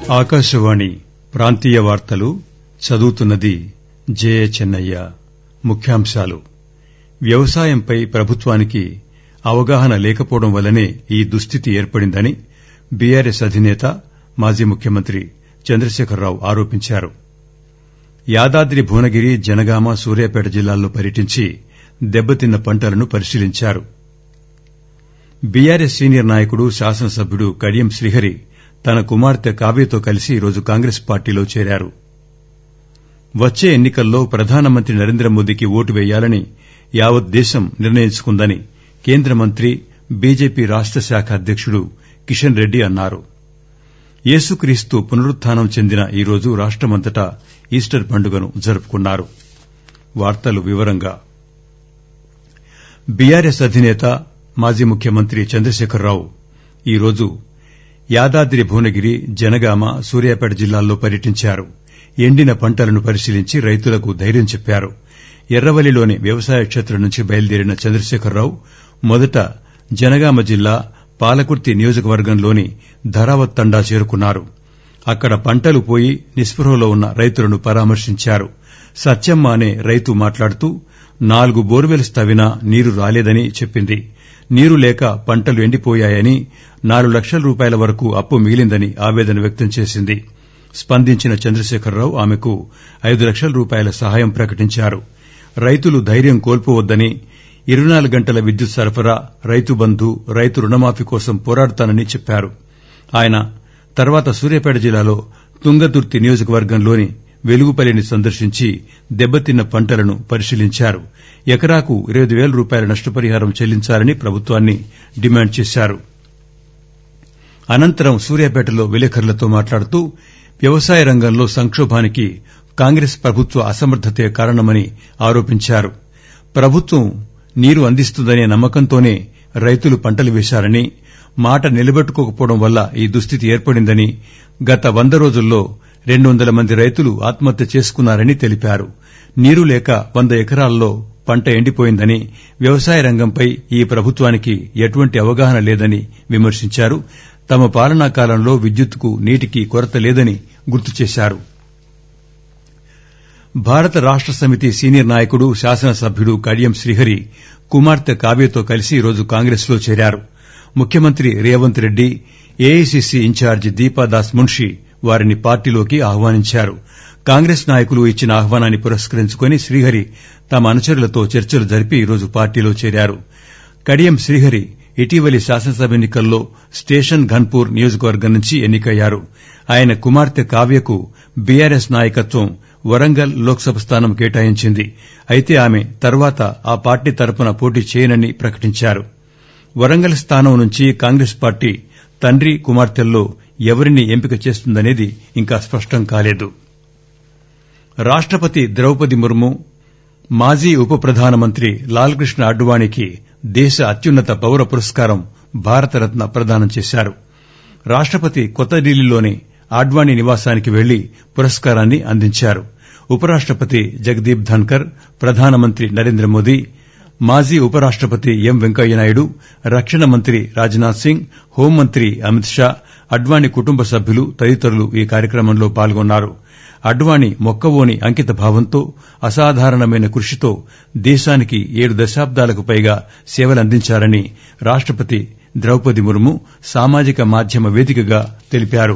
ఆకాశవాణి ప్రాంతీయ వార్తలు చదువుతున్నది జయ చెన్నయ్య ముఖ్యాంశాలు వ్యవసాయంపై ప్రభుత్వానికి అవగాహన లేకపోవడం వల్లనే ఈ దుస్థితి ఏర్పడిందని బీఆర్ఎస్ అధినేత మాజీ ముఖ్యమంత్రి చంద్రశేఖరరావు ఆరోపించారు యాదాద్రి భువనగిరి జనగామ సూర్యాపేట జిల్లాల్లో పర్యటించి దెబ్బతిన్న పంటలను పరిశీలించారు బీఆర్ఎస్ సీనియర్ నాయకుడు శాసనసభ్యుడు కడియం శ్రీహరి తన కుమార్తె కావ్యతో కలిసి ఈరోజు కాంగ్రెస్ పార్టీలో చేరారు వచ్చే ఎన్నికల్లో ప్రధానమంత్రి నరేంద్రమోదీకి ఓటు వేయాలని యావత్ దేశం నిర్ణయించుకుందని కేంద్ర మంత్రి బీజేపీ రాష్ట శాఖ అధ్యకుడు కిషన్ రెడ్డి అన్నారు యేసుక్రీస్తు పునరుత్థానం చెందిన ఈరోజు రాష్టమంతటా ఈస్టర్ పండుగను జరుపుకున్నారు బీఆర్ఎస్ అధినేత మాజీ ముఖ్యమంత్రి చంద్రశేఖరరావు ఈరోజు యాదాద్రి భువనగిరి జనగామ సూర్యాపేట జిల్లాల్లో పర్యటించారు ఎండిన పంటలను పరిశీలించి రైతులకు ధైర్యం చెప్పారు ఎర్రవల్లిలోని వ్యవసాయ క్షేత్రం నుంచి బయలుదేరిన చంద్రశేఖరరావు మొదట జనగామ జిల్లా పాలకుర్తి నియోజకవర్గంలోని ధరావత్ తండా చేరుకున్నారు అక్కడ పంటలు పోయి నిస్పృహలో ఉన్న రైతులను పరామర్శించారు సత్యమ్మ అనే రైతు మాట్లాడుతూ నాలుగు బోర్వెల్స్ తవ్వినా నీరు రాలేదని చెప్పింది నీరు లేక పంటలు ఎండిపోయాయని నాలుగు లక్షల రూపాయల వరకు అప్పు మిగిలిందని ఆవేదన వ్యక్తం చేసింది స్పందించిన చంద్రశేఖరరావు ఆమెకు ఐదు లక్షల రూపాయల సహాయం ప్రకటించారు రైతులు ధైర్యం కోల్పోవద్దని ఇరవై నాలుగు గంటల విద్యుత్ సరఫరా రైతు బంధు రైతు రుణమాఫీ కోసం పోరాడతానని చెప్పారు ఆయన తర్వాత సూర్యాపేట జిల్లాలో తుంగతుర్తి నియోజకవర్గంలోని వెలుగుపల్లిని సందర్శించి దెబ్బతిన్న పంటలను పరిశీలించారు ఎకరాకు ఇరవై పేల రూపాయల నష్టపరిహారం చెల్లించాలని ప్రభుత్వాన్ని డిమాండ్ చేశారు అనంతరం సూర్యాపేటలో విలేకరులతో మాట్లాడుతూ వ్యవసాయ రంగంలో సంకోభానికి కాంగ్రెస్ ప్రభుత్వ అసమర్థతే కారణమని ఆరోపించారు ప్రభుత్వం నీరు అందిస్తుందనే నమ్మకంతోనే రైతులు పంటలు వేశారని మాట నిలబెట్టుకోకపోవడం వల్ల ఈ దుస్థితి ఏర్పడిందని గత వంద రోజుల్లో రెండు వందల మంది రైతులు ఆత్మహత్య చేసుకున్నారని తెలిపారు నీరు లేక వంద ఎకరాల్లో పంట ఎండిపోయిందని వ్యవసాయ రంగంపై ఈ ప్రభుత్వానికి ఎటువంటి అవగాహన లేదని విమర్శించారు తమ పాలనా కాలంలో విద్యుత్తుకు నీటికి కొరత లేదని గుర్తు చేశారు భారత రాష్ట సమితి సీనియర్ నాయకుడు శాసనసభ్యుడు కడియం శ్రీహరి కుమార్తె కావ్యతో కలిసి ఈరోజు కాంగ్రెస్ లో చేరారు ముఖ్యమంత్రి రేవంత్ రెడ్డి ఏఐసిసి ఇన్ఛార్జి దీపాదాస్ మున్షి వారిని పార్టీలోకి ఆహ్వానించారు కాంగ్రెస్ నాయకులు ఇచ్చిన ఆహ్వానాన్ని పురస్కరించుకుని శ్రీహరి తమ అనుచరులతో చర్చలు జరిపి ఈరోజు పార్టీలో చేరారు కడియం శ్రీహరి ఇటీవలి శాసనసభ ఎన్నికల్లో స్టేషన్ ఘన్పూర్ నియోజకవర్గం నుంచి ఎన్నికయ్యారు ఆయన కుమార్తె కావ్యకు బీఆర్ఎస్ నాయకత్వం వరంగల్ లోక్సభ స్థానం కేటాయించింది అయితే ఆమె తర్వాత ఆ పార్టీ తరపున పోటీ చేయనని ప్రకటించారు వరంగల్ స్థానం నుంచి కాంగ్రెస్ పార్టీ తండ్రి కుమార్తెల్లో ఎవరిని ఎంపిక చేస్తుందనేది ఇంకా స్పష్టం కాలేదు రాష్టపతి ద్రౌపది ముర్ము మాజీ ఉప ప్రధానమంత్రి లాల్కృష్ణ అడ్వాణీకి దేశ అత్యున్నత పౌర పురస్కారం భారతరత్న ప్రదానం చేశారు రాష్టపతి కొత్త ఢిల్లీలోని ఆడ్వాణీ నివాసానికి వెళ్లి పురస్కారాన్ని అందించారు ఉపరాష్టపతి జగదీప్ ధన్కర్ ప్రధానమంత్రి నరేంద్రమోదీ మాజీ ఉపరాష్టపతి ఎం వెంకయ్యనాయుడు రక్షణ మంత్రి రాజ్నాథ్ సింగ్ హోంమంత్రి అమిత్ షా అడ్వాణీ కుటుంబ సభ్యులు తదితరులు ఈ కార్యక్రమంలో పాల్గొన్నారు అడ్వాణీ మొక్కవోని అంకిత భావంతో అసాధారణమైన కృషితో దేశానికి ఏడు దశాబ్దాలకు పైగా సేవలందించారని రాష్టపతి ద్రౌపది ముర్ము సామాజిక మాధ్యమ వేదికగా తెలిపారు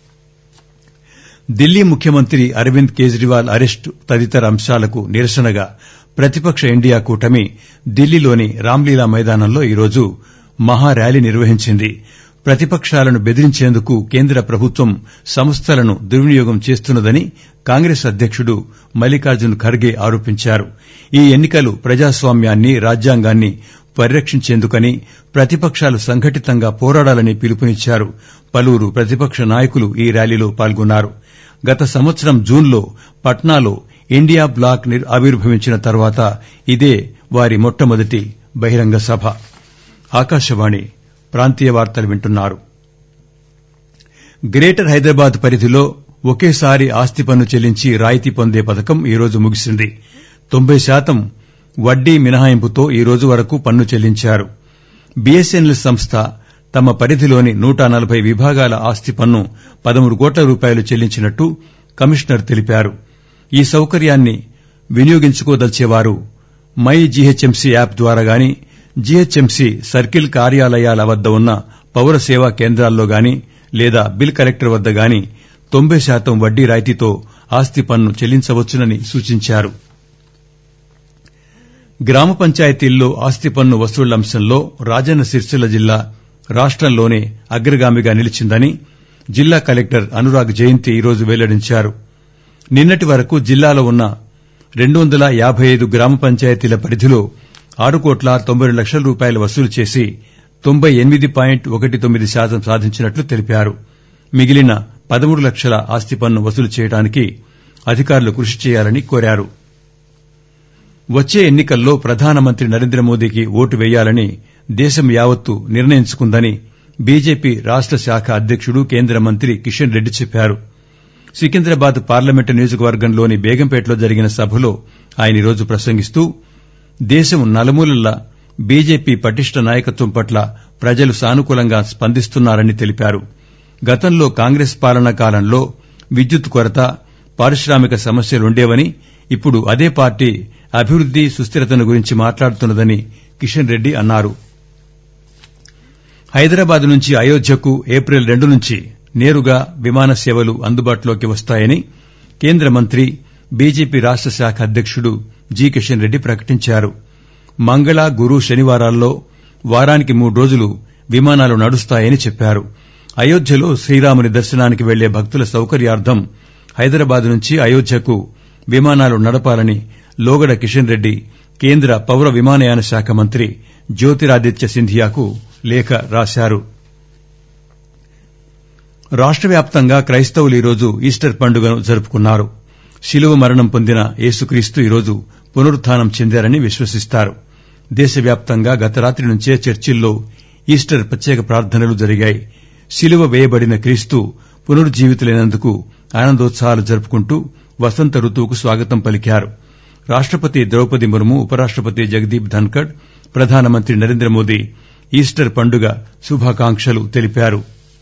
ఢిల్లీ ముఖ్యమంత్రి అరవింద్ కేజ్రీవాల్ అరెస్టు తదితర అంశాలకు నిరసనగా ప్రతిపక్ష ఇండియా కూటమి ఢిల్లీలోని రామ్లీలా మైదానంలో ఈరోజు మహా ర్యాలీ నిర్వహించింది ప్రతిపక్షాలను బెదిరించేందుకు కేంద్ర ప్రభుత్వం సంస్థలను దుర్వినియోగం చేస్తున్నదని కాంగ్రెస్ అధ్యకుడు మల్లికార్జున్ ఖర్గే ఆరోపించారు ఈ ఎన్నికలు ప్రజాస్వామ్యాన్ని రాజ్యాంగాన్ని పరిరక్షించేందుకని ప్రతిపక్షాలు సంఘటితంగా పోరాడాలని పిలుపునిచ్చారు పలువురు ప్రతిపక్ష నాయకులు ఈ ర్యాలీలో పాల్గొన్నారు గత సంవత్సరం జూన్లో పట్నాలో ఇండియా బ్లాక్ ఆవిర్భవించిన తర్వాత ఇదే వారి మొట్టమొదటి బహిరంగ సభ ఆకాశవాణి ప్రాంతీయ వార్తలు వింటున్నారు గ్రేటర్ హైదరాబాద్ పరిధిలో ఒకేసారి ఆస్తి పన్ను చెల్లించి రాయితీ పొందే పథకం ఈరోజు ముగిసింది తొంభై శాతం వడ్డీ మినహాయింపుతో ఈ రోజు వరకు పన్ను చెల్లించారు బీఎస్ఎన్ఎల్ సంస్థ తమ పరిధిలోని నూట నలభై విభాగాల ఆస్తి పన్ను పదమూడు కోట్ల రూపాయలు చెల్లించినట్టు కమిషనర్ తెలిపారు ఈ సౌకర్యాన్ని వినియోగించుకోదలిచేవారు మై జీహెచ్ఎంసీ యాప్ ద్వారా గాని జీహెచ్ఎంసీ సర్కిల్ కార్యాలయాల వద్ద ఉన్న పౌర సేవా కేంద్రాల్లో గాని లేదా బిల్ కలెక్టర్ వద్ద గాని తొంభై శాతం వడ్డీ రాయితీతో ఆస్తి పన్ను చెల్లించవచ్చునని సూచించారు గ్రామ పంచాయతీల్లో ఆస్తి పన్ను వసూళ్ల అంశంలో రాజన్న సిరిసిల్ల జిల్లా రాష్టంలోనే అగ్రగామిగా నిలిచిందని జిల్లా కలెక్టర్ అనురాగ్ జయంతి ఈరోజు వెల్లడించారు నిన్నటి వరకు జిల్లాలో ఉన్న రెండు వందల యాబై ఐదు గ్రామ పంచాయతీల పరిధిలో ఆరు కోట్ల తొంభై రెండు లక్షల రూపాయలు వసూలు చేసి తొంభై ఎనిమిది పాయింట్ ఒకటి తొమ్మిది శాతం సాధించినట్లు తెలిపారు మిగిలిన పదమూడు లక్షల ఆస్తి పన్ను వసూలు చేయడానికి అధికారులు కృషి చేయాలని కోరారు వచ్చే ఎన్నికల్లో ప్రధానమంత్రి నరేంద్ర మోదీకి ఓటు వేయాలని దేశం యావత్తు నిర్ణయించుకుందని బీజేపీ రాష్ట శాఖ అధ్యకుడు కేంద్ర మంత్రి కిషన్ రెడ్డి చెప్పారు సికింద్రాబాద్ పార్లమెంటు నియోజకవర్గంలోని బేగంపేటలో జరిగిన సభలో ఆయన ఈరోజు ప్రసంగిస్తూ దేశం నలుమూలలా బీజేపీ పటిష్ట నాయకత్వం పట్ల ప్రజలు సానుకూలంగా స్పందిస్తున్నారని తెలిపారు గతంలో కాంగ్రెస్ పాలనా కాలంలో విద్యుత్ కొరత పారిశ్రామిక సమస్యలుండేవని ఇప్పుడు అదే పార్టీ అభివృద్ది సుస్థిరతను గురించి మాట్లాడుతున్నదని కిషన్ రెడ్డి అన్నారు హైదరాబాద్ నుంచి అయోధ్యకు ఏప్రిల్ రెండు నుంచి నేరుగా విమాన సేవలు అందుబాటులోకి వస్తాయని కేంద్ర మంత్రి బీజేపీ రాష్ట శాఖ అధ్యకుడు జి కిషన్ రెడ్డి ప్రకటించారు మంగళ గురు శనివారాల్లో వారానికి మూడు రోజులు విమానాలు నడుస్తాయని చెప్పారు అయోధ్యలో శ్రీరాముని దర్శనానికి వెళ్లే భక్తుల సౌకర్యార్థం హైదరాబాద్ నుంచి అయోధ్యకు విమానాలు నడపాలని లోగడ కిషన్ రెడ్డి కేంద్ర పౌర విమానయాన శాఖ మంత్రి జ్యోతిరాదిత్య సింధియాకు లేఖ రాశారు రాష్ట వ్యాప్తంగా క్రైస్తవులు ఈరోజు ఈస్టర్ పండుగను జరుపుకున్నారు శిలువ మరణం పొందిన యేసుక్రీస్తు ఈరోజు పునరుత్థానం చెందారని విశ్వసిస్తారు దేశవ్యాప్తంగా గత రాత్రి నుంచే చర్చిల్లో ఈస్టర్ ప్రత్యేక ప్రార్థనలు జరిగాయి శిలువ వేయబడిన క్రీస్తు పునరుజ్జీవితులైనందుకు ఆనందోత్సాహాలు జరుపుకుంటూ వసంత ఋతువుకు స్వాగతం పలికారు రాష్టపతి ద్రౌపది ముర్ము ఉపరాష్టపతి జగదీప్ ధన్కడ్ ప్రధానమంత్రి నరేంద్ర మోదీ ఈస్టర్ పండుగ శుభాకాంక్షలు తెలిపారు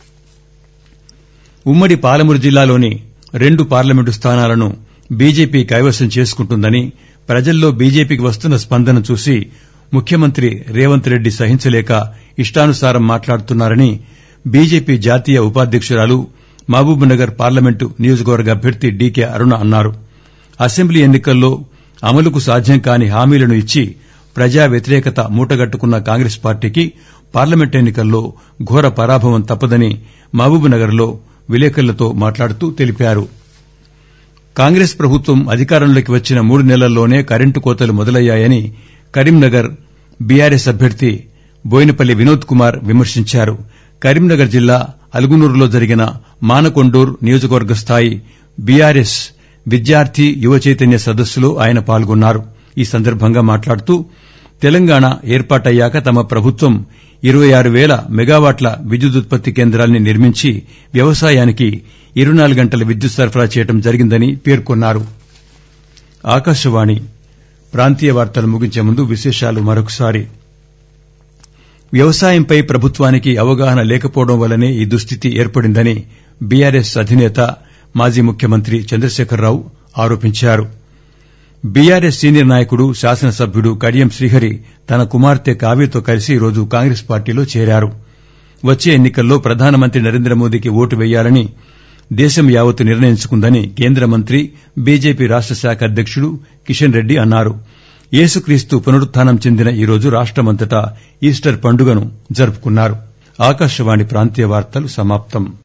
ఉమ్మడి పాలమూరు జిల్లాలోని రెండు పార్లమెంటు స్థానాలను బీజేపీ కైవసం చేసుకుంటుందని ప్రజల్లో బీజేపీకి వస్తున్న స్పందన చూసి ముఖ్యమంత్రి రేవంత్ రెడ్డి సహించలేక ఇష్టానుసారం మాట్లాడుతున్నారని బీజేపీ జాతీయ ఉపాధ్యకురాలు మహబూబ్నగర్ పార్లమెంటు నియోజకవర్గ అభ్యర్థి డీకే అరుణ అన్నారు అసెంబ్లీ ఎన్నికల్లో అమలుకు సాధ్యం కాని హామీలను ఇచ్చి ప్రజా వ్యతిరేకత మూటగట్టుకున్న కాంగ్రెస్ పార్టీకి పార్లమెంట్ ఎన్నికల్లో ఘోర పరాభవం తప్పదని మహబూబ్నగర్ లో విలేకరులతో మాట్లాడుతూ తెలిపారు కాంగ్రెస్ ప్రభుత్వం అధికారంలోకి వచ్చిన మూడు నెలల్లోనే కరెంటు కోతలు మొదలయ్యాయని కరీంనగర్ బీఆర్ఎస్ అభ్యర్థి బోయినపల్లి వినోద్ కుమార్ విమర్శించారు కరీంనగర్ జిల్లా అలుగునూరులో జరిగిన మానకొండూర్ నియోజకవర్గ స్థాయి బీఆర్ఎస్ విద్యార్థి యువ చైతన్య సదస్సులో ఆయన పాల్గొన్నారు ఈ సందర్భంగా మాట్లాడుతూ తెలంగాణ ఏర్పాటయ్యాక తమ ప్రభుత్వం ఇరవై ఆరు పేల మెగావాట్ల విద్యుదుత్పత్తి కేంద్రాల్ని నిర్మించి వ్యవసాయానికి ఇరవై నాలుగు గంటల విద్యుత్ సరఫరా చేయడం జరిగిందని పేర్కొన్నారు ఆకాశవాణి ప్రాంతీయ వార్తలు ముగించే ముందు విశేషాలు మరొకసారి వ్యవసాయంపై ప్రభుత్వానికి అవగాహన లేకపోవడం వల్లనే ఈ దుస్థితి ఏర్పడిందని బీఆర్ఎస్ అధినేత మాజీ ముఖ్యమంత్రి చంద్రశేఖరరావు ఆరోపించారు బీఆర్ఎస్ సీనియర్ నాయకుడు శాసనసభ్యుడు కడియం శ్రీహరి తన కుమార్తె కావ్యతో కలిసి ఈరోజు కాంగ్రెస్ పార్టీలో చేరారు వచ్చే ఎన్నికల్లో ప్రధానమంత్రి నరేంద్ర మోదీకి ఓటు వేయాలని దేశం యావత్తు నిర్ణయించుకుందని కేంద్ర మంత్రి బీజేపీ రాష్ట శాఖ అధ్యకుడు కిషన్ రెడ్డి అన్నారు యేసుక్రీస్తు పునరుత్థానం చెందిన ఈరోజు రాష్టమంతటా ఈస్టర్ పండుగను జరుపుకున్నారు ఆకాశవాణి ప్రాంతీయ వార్తలు సమాప్తం